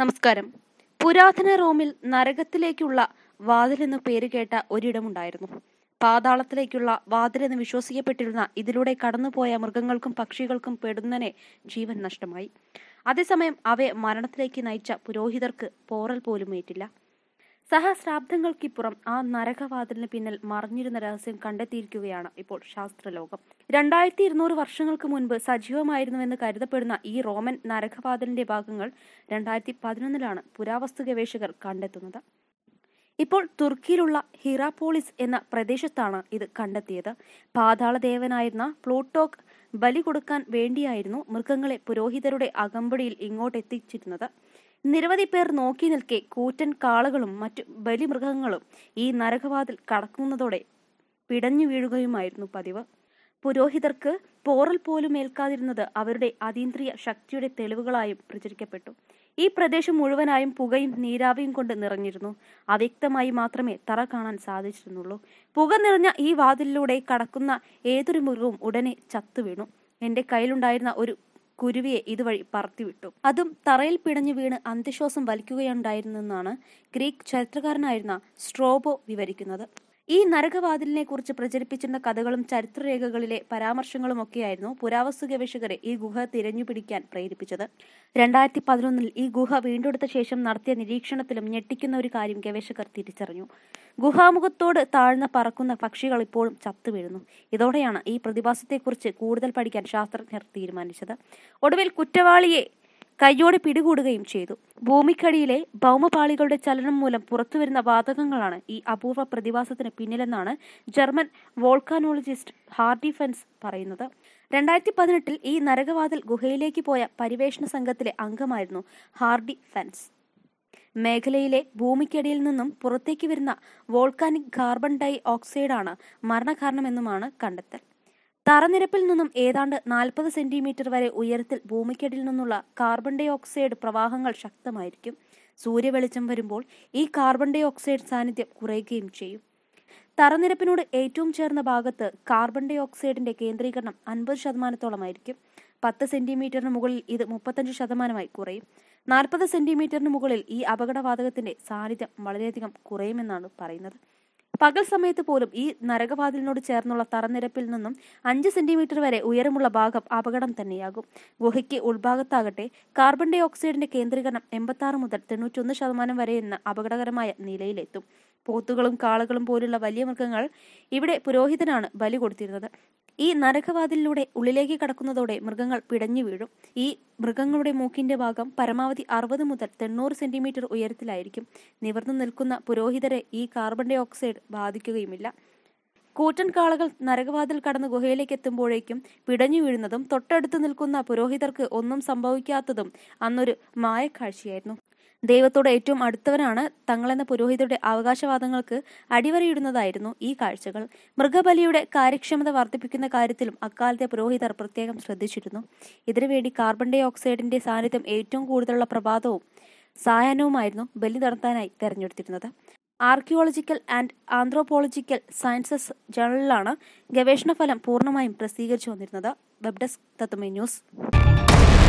നമസ്കാരം പുരാതന റോമിൽ നരകത്തിലേക്കുള്ള വാതിലെന്ന് പേരുകേട്ട ഒരിടമുണ്ടായിരുന്നു പാതാളത്തിലേക്കുള്ള വാതിലെന്ന് വിശ്വസിക്കപ്പെട്ടിരുന്ന ഇതിലൂടെ കടന്നുപോയ മൃഗങ്ങൾക്കും പക്ഷികൾക്കും പെടുന്നനെ ജീവൻ നഷ്ടമായി അതേസമയം അവയെ മരണത്തിലേക്ക് നയിച്ച പുരോഹിതർക്ക് പോറൽ പോലും ഏറ്റില്ല സഹസ്രാബ്ദങ്ങൾക്കിപ്പുറം ആ നരകവാതിലിന് പിന്നിൽ മറഞ്ഞിരുന്ന രഹസ്യം കണ്ടെത്തിയിരിക്കുകയാണ് ഇപ്പോൾ ശാസ്ത്രലോകം രണ്ടായിരത്തി ഇരുന്നൂറ് വർഷങ്ങൾക്ക് മുൻപ് സജീവമായിരുന്നുവെന്ന് കരുതപ്പെടുന്ന ഈ റോമൻ നരകവാതിലിന്റെ ഭാഗങ്ങൾ രണ്ടായിരത്തി പതിനൊന്നിലാണ് പുരാവസ്തു ഗവേഷകർ കണ്ടെത്തുന്നത് ഇപ്പോൾ തുർക്കിയിലുള്ള ഹിറാപോളിസ് എന്ന പ്രദേശത്താണ് ഇത് കണ്ടെത്തിയത് പാതാളദേവനായിരുന്ന പ്ലൂട്ടോക്ക് ബലി കൊടുക്കാൻ വേണ്ടിയായിരുന്നു മൃഗങ്ങളെ പുരോഹിതരുടെ അകമ്പടിയിൽ ഇങ്ങോട്ട് എത്തിച്ചിരുന്നത് നിരവധി പേർ നോക്കി നിൽക്കെ കൂറ്റൻ കാളകളും മറ്റു ബലിമൃഗങ്ങളും ഈ നരകവാതിൽ കടക്കുന്നതോടെ പിടഞ്ഞു വീഴുകയുമായിരുന്നു പതിവ് പുരോഹിതർക്ക് പോറൽ പോലും ഏൽക്കാതിരുന്നത് അവരുടെ അതീന്ദ്രിയ ശക്തിയുടെ തെളിവുകളായും പ്രചരിക്കപ്പെട്ടു ഈ പ്രദേശം മുഴുവനായും പുകയും നീരാവിയും കൊണ്ട് നിറഞ്ഞിരുന്നു അവ്യക്തമായി മാത്രമേ തറ കാണാൻ സാധിച്ചിരുന്നുള്ളൂ പുക നിറഞ്ഞ ഈ വാതിലിലൂടെ കടക്കുന്ന ഏതൊരു മൃഗവും ഉടനെ ചത്തുവീണു എന്റെ കയ്യിലുണ്ടായിരുന്ന ഒരു കുരുവിയെ ഇതുവഴി പറത്തിവിട്ടു അതും തറയിൽ പിടഞ്ഞു വീണ് അന്ത്യശ്വാസം വലിക്കുകയുണ്ടായിരുന്നെന്നാണ് ഗ്രീക്ക് ചരിത്രകാരനായിരുന്ന സ്ട്രോബോ വിവരിക്കുന്നത് ഈ നരകവാതിലിനെ കുറിച്ച് പ്രചരിപ്പിച്ചിരുന്ന കഥകളും ചരിത്രരേഖകളിലെ പരാമർശങ്ങളുമൊക്കെയായിരുന്നു പുരാവസ്തു ഗവേഷകരെ ഈ ഗുഹ തിരഞ്ഞുപിടിക്കാൻ പ്രേരിപ്പിച്ചത് രണ്ടായിരത്തി പതിനൊന്നിൽ ഈ ഗുഹ വീണ്ടെടുത്ത ശേഷം നടത്തിയ നിരീക്ഷണത്തിലും ഞെട്ടിക്കുന്ന ഒരു കാര്യം ഗവേഷകർ തിരിച്ചറിഞ്ഞു ഗുഹാമുഖത്തോട് താഴ്ന്ന പറക്കുന്ന പക്ഷികൾ ഇപ്പോഴും ചത്തുവീഴുന്നു ഇതോടെയാണ് ഈ പ്രതിഭാസത്തെക്കുറിച്ച് കൂടുതൽ പഠിക്കാൻ ശാസ്ത്രജ്ഞർ തീരുമാനിച്ചത് ഒടുവിൽ കുറ്റവാളിയെ കയ്യോടെ പിടികൂടുകയും ചെയ്തു ഭൂമിക്കടിയിലെ ഭൗമപാളികളുടെ ചലനം മൂലം പുറത്തുവരുന്ന വാതകങ്ങളാണ് ഈ അപൂർവ പ്രതിഭാസത്തിന് പിന്നിലെന്നാണ് ജർമ്മൻ വോൾക്കാനോളജിസ്റ്റ് ഹാർഡി ഫെൻസ് പറയുന്നത് രണ്ടായിരത്തി പതിനെട്ടിൽ ഈ നരകവാതിൽ ഗുഹയിലേക്ക് പോയ പരിവേഷണ സംഘത്തിലെ അംഗമായിരുന്നു ഹാർഡി ഫെൻസ് മേഖലയിലെ ഭൂമിക്കടിയിൽ നിന്നും പുറത്തേക്ക് വരുന്ന വോൾക്കാനിക് കാർബൺ ഡൈ ഓക്സൈഡാണ് മരണകാരണമെന്നുമാണ് കണ്ടെത്തൽ തറനിരപ്പിൽ നിന്നും ഏതാണ്ട് നാൽപ്പത് സെന്റിമീറ്റർ വരെ ഉയരത്തിൽ ഭൂമിക്കടിയിൽ നിന്നുള്ള കാർബൺ ഡൈ ഓക്സൈഡ് പ്രവാഹങ്ങൾ ശക്തമായിരിക്കും സൂര്യവെളിച്ചം വരുമ്പോൾ ഈ കാർബൺ ഡൈ ഓക്സൈഡ് സാന്നിധ്യം കുറയുകയും ചെയ്യും തറനിരപ്പിനോട് ഏറ്റവും ചേർന്ന ഭാഗത്ത് കാർബൺ ഡൈ ഓക്സൈഡിന്റെ കേന്ദ്രീകരണം അൻപത് ശതമാനത്തോളമായിരിക്കും പത്ത് സെന്റിമീറ്ററിന് മുകളിൽ ഇത് മുപ്പത്തഞ്ച് ശതമാനമായി കുറയും നാൽപ്പത് സെന്റിമീറ്ററിന് മുകളിൽ ഈ അപകടവാതകത്തിന്റെ സാന്നിധ്യം വളരെയധികം കുറയുമെന്നാണ് പറയുന്നത് പകൽ സമയത്ത് പോലും ഈ നരകവാതിലിനോട് ചേർന്നുള്ള തറനിരപ്പിൽ നിന്നും അഞ്ച് സെന്റിമീറ്റർ വരെ ഉയരമുള്ള ഭാഗം അപകടം തന്നെയാകും ഗുഹയ്ക്ക് ഉൾഭാഗത്താകട്ടെ കാർബൺ ഡൈ ഓക്സൈഡിന്റെ കേന്ദ്രീകരണം എൺപത്തി ആറ് മുതൽ തൊണ്ണൂറ്റൊന്ന് ശതമാനം വരെ എന്ന അപകടകരമായ നിലയിലെത്തും പോത്തുകളും കാളകളും പോലുള്ള വലിയ മൃഗങ്ങൾ ഇവിടെ പുരോഹിതനാണ് ബലി കൊടുത്തിരുന്നത് ഈ നരകവാതിലിലൂടെ ഉള്ളിലേക്ക് കടക്കുന്നതോടെ മൃഗങ്ങൾ പിടഞ്ഞു വീഴും ഈ മൃഗങ്ങളുടെ മൂക്കിന്റെ ഭാഗം പരമാവധി അറുപത് മുതൽ തൊണ്ണൂറ് സെന്റിമീറ്റർ ഉയരത്തിലായിരിക്കും നിവർന്നു നിൽക്കുന്ന പുരോഹിതരെ ഈ കാർബൺ ഡൈ ഓക്സൈഡ് ബാധിക്കുകയുമില്ല കൂറ്റൻ കാളകൾ നരകവാതിൽ കടന്ന് ഗുഹയിലേക്ക് എത്തുമ്പോഴേക്കും പിടഞ്ഞു വീഴുന്നതും തൊട്ടടുത്ത് നിൽക്കുന്ന പുരോഹിതർക്ക് ഒന്നും സംഭവിക്കാത്തതും അന്നൊരു മായക്കാഴ്ചയായിരുന്നു ദൈവത്തോട് ഏറ്റവും അടുത്തവരാണ് തങ്ങളെന്ന പുരോഹിതരുടെ അവകാശവാദങ്ങൾക്ക് അടിവരയിടുന്നതായിരുന്നു ഈ കാഴ്ചകൾ മൃഗബലിയുടെ കാര്യക്ഷമത വർദ്ധിപ്പിക്കുന്ന കാര്യത്തിലും അക്കാലത്തെ പുരോഹിതർ പ്രത്യേകം ശ്രദ്ധിച്ചിരുന്നു ഇതിനുവേണ്ടി കാർബൺ ഡൈ ഓക്സൈഡിന്റെ സാന്നിധ്യം ഏറ്റവും കൂടുതലുള്ള പ്രഭാതവും സായാഹ്നവുമായിരുന്നു ബലി നടത്താനായി തെരഞ്ഞെടുത്തിരുന്നത് ആർക്കിയോളജിക്കൽ ആൻഡ് ആന്ത്രോപോളജിക്കൽ സയൻസസ് ജേണലിലാണ് ഗവേഷണ ഫലം പൂർണ്ണമായും പ്രസിദ്ധീകരിച്ചു വന്നിരുന്നത് വെബ് ഡെസ്ക് തത്തുമേ ന്യൂസ്